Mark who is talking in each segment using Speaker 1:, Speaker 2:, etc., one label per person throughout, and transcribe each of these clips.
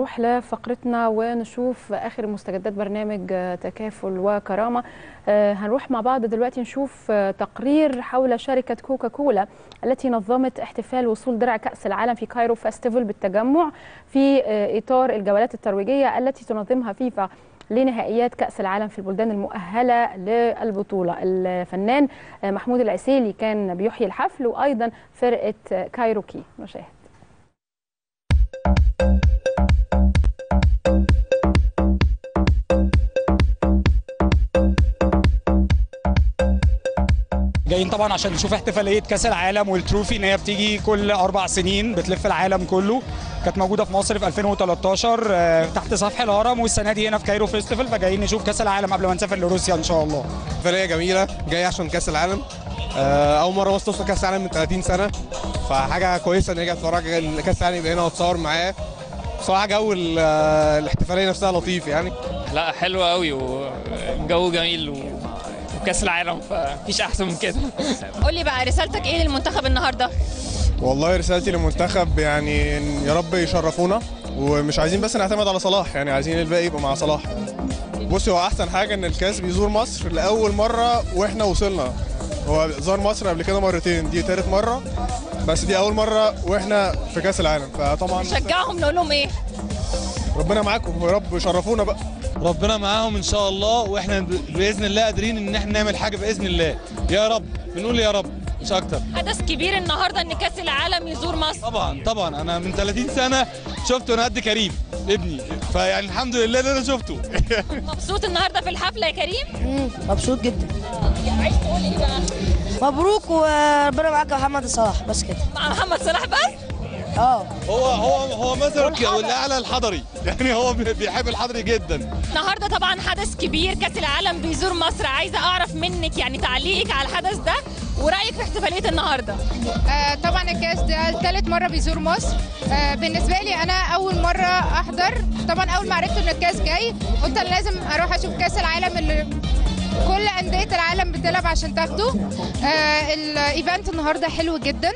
Speaker 1: نروح لفقرتنا ونشوف اخر مستجدات برنامج تكافل وكرامه هنروح مع بعض دلوقتي نشوف تقرير حول شركه كوكا كولا التي نظمت احتفال وصول درع كاس العالم في كايرو فيستيفال بالتجمع في اطار الجولات الترويجيه التي تنظمها فيفا لنهائيات كأس العالم في البلدان المؤهلة للبطولة الفنان محمود العسيلي كان بيحيي الحفل وأيضا فرقة كايروكي نشاهد
Speaker 2: جايين طبعا عشان نشوف احتفاليه كاس العالم والتروفي ان هي بتيجي كل اربع سنين بتلف العالم كله كانت موجوده في مصر في 2013 تحت سفح الهرم والسنه دي هنا في كايرو فيستيفال فجايين نشوف كاس العالم قبل ما نسافر لروسيا ان شاء الله
Speaker 3: احتفاليه جميله جاي عشان كاس العالم اول مره مصر توصل كاس العالم من 30 سنه فحاجه كويسه ان هي اتفرج كاس العالم يبقى هنا واتصور معاه بصراحه جو الاحتفاليه نفسها لطيف يعني
Speaker 4: لا حلوه قوي وجو جميل و... وكاس العالم فمفيش احسن من كده
Speaker 5: قول لي بقى رسالتك ايه للمنتخب النهارده
Speaker 3: والله رسالتي للمنتخب يعني يا رب يشرفونا ومش عايزين بس نعتمد على صلاح يعني عايزين الباقي يبقى مع صلاح بصي هو احسن حاجه ان الكاس بيزور مصر لاول مره واحنا وصلنا هو زار مصر قبل كده مرتين دي تالت مره بس دي اول مره واحنا في كاس العالم فطبعا
Speaker 5: نشجعهم نقول لهم ايه
Speaker 3: ربنا معاكم ويا رب يشرفونا بقى
Speaker 6: ربنا معاهم ان شاء الله واحنا باذن الله قادرين ان احنا نعمل حاجه باذن الله يا رب بنقول يا رب مش اكتر
Speaker 5: حدث كبير النهارده ان كاس العالم يزور مصر
Speaker 6: طبعا طبعا انا من 30 سنه شفته انا قد كريم ابني فيعني الحمد لله ان انا شفته
Speaker 5: مبسوط النهارده في الحفله يا كريم
Speaker 7: امم مبسوط جدا
Speaker 5: عايز تقول ايه بقى
Speaker 7: مبروك وربنا معاك يا محمد صلاح بس كده
Speaker 5: مع محمد صلاح بس
Speaker 7: اه
Speaker 6: هو هو هو مثلا والاعلى الحضري يعني هو بيحب الحضري جدا
Speaker 5: النهارده طبعا حدث كبير كاس العالم بيزور مصر عايزه اعرف منك يعني تعليقك على الحدث ده ورايك في احتفاليه النهارده
Speaker 8: آه طبعا الكاس ده ثالث مره بيزور مصر آه بالنسبه لي انا اول مره احضر طبعا اول ما عرفت ان الكاس جاي قلت انا لازم اروح اشوف كاس العالم اللي كل انديه العالم بتلعب عشان تاخده آه الايفنت النهارده حلو جدا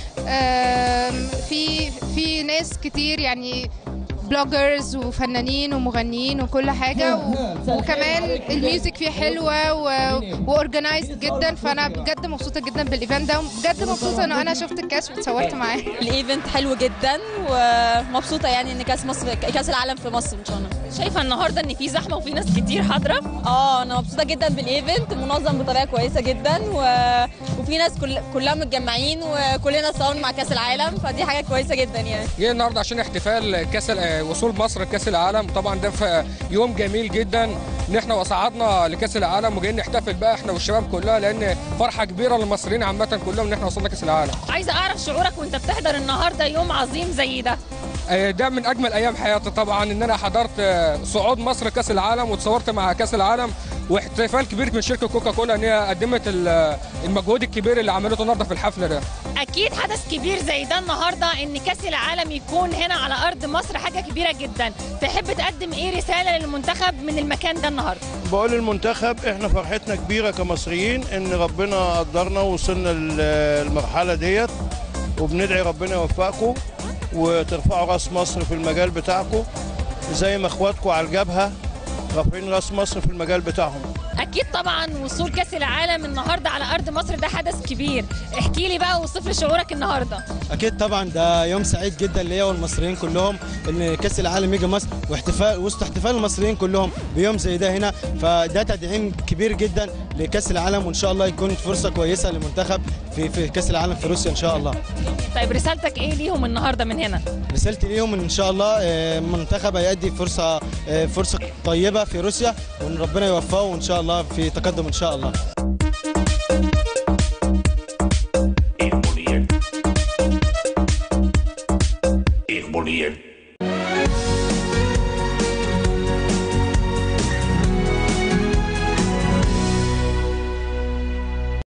Speaker 8: في في ناس كتير يعني بلوجرز وفنانين ومغنيين وكل حاجه و... وكمان الميوزك فيه حلوه و... واورجنايزد جدا فانا بجد مبسوطه جدا بالايفنت ده وبجد مبسوطه ان انا شفت الكاس واتصورت معاه
Speaker 9: الايفنت حلو جدا ومبسوطه يعني ان كاس مصر كاس العالم في مصر ان شاء الله
Speaker 5: شايفه النهارده ان في زحمه وفي ناس كتير حاضره
Speaker 9: اه انا مبسوطه جدا بالايفنت منظم بطريقه كويسه جدا و... وفي ناس كل... كلها متجمعين وكلنا صورنا مع كاس العالم فدي حاجه كويسه جدا يعني
Speaker 10: جاي النهارده عشان احتفال كاس وصول مصر لكاس العالم طبعا ده في يوم جميل جدا ان احنا وصعدنا لكاس العالم وجايين نحتفل بقى احنا والشباب كلها لان فرحه كبيره للمصريين عامه كلهم ان احنا وصلنا كاس العالم
Speaker 5: عايزه اعرف شعورك وانت بتحضر النهارده يوم عظيم زي ده
Speaker 10: ده من اجمل ايام حياتي طبعا ان انا حضرت صعود مصر كاس العالم وتصورت مع كاس العالم واحتفال كبير من شركه كوكا كولا ان هي قدمت المجهود الكبير اللي عملته النهارده في الحفله ده
Speaker 5: اكيد حدث كبير زي ده النهارده ان كاس العالم يكون هنا على ارض مصر حاجه كبيره جدا تحب تقدم ايه رساله للمنتخب من المكان ده النهارده
Speaker 11: بقول للمنتخب احنا فرحتنا كبيره كمصريين ان ربنا قدرنا ووصلنا للمرحله ديت وبندعي ربنا يوفقكم وترفعوا راس مصر في المجال بتاعكم زي ما اخواتكم على الجبهه رافعين راس مصر في المجال بتاعهم
Speaker 5: اكيد طبعا وصول كاس العالم النهارده على ارض مصر ده حدث كبير احكي لي بقى وصف لي شعورك النهارده
Speaker 12: اكيد طبعا ده يوم سعيد جدا ليا والمصريين كلهم ان كاس العالم يجي مصر واحتفال وسط احتفال المصريين كلهم بيوم زي ده هنا فده تدعيم كبير جدا لكاس العالم وان شاء الله يكون فرصه كويسه للمنتخب في في كاس العالم في روسيا ان شاء الله
Speaker 5: طيب رسالتك ايه ليهم النهارده من هنا
Speaker 12: رسالتي ليهم ان شاء الله المنتخب هيأدي فرصه فرصه طيبه في روسيا وان ربنا يوفقه وان شاء الله في تقدم ان شاء الله
Speaker 13: Bolívar.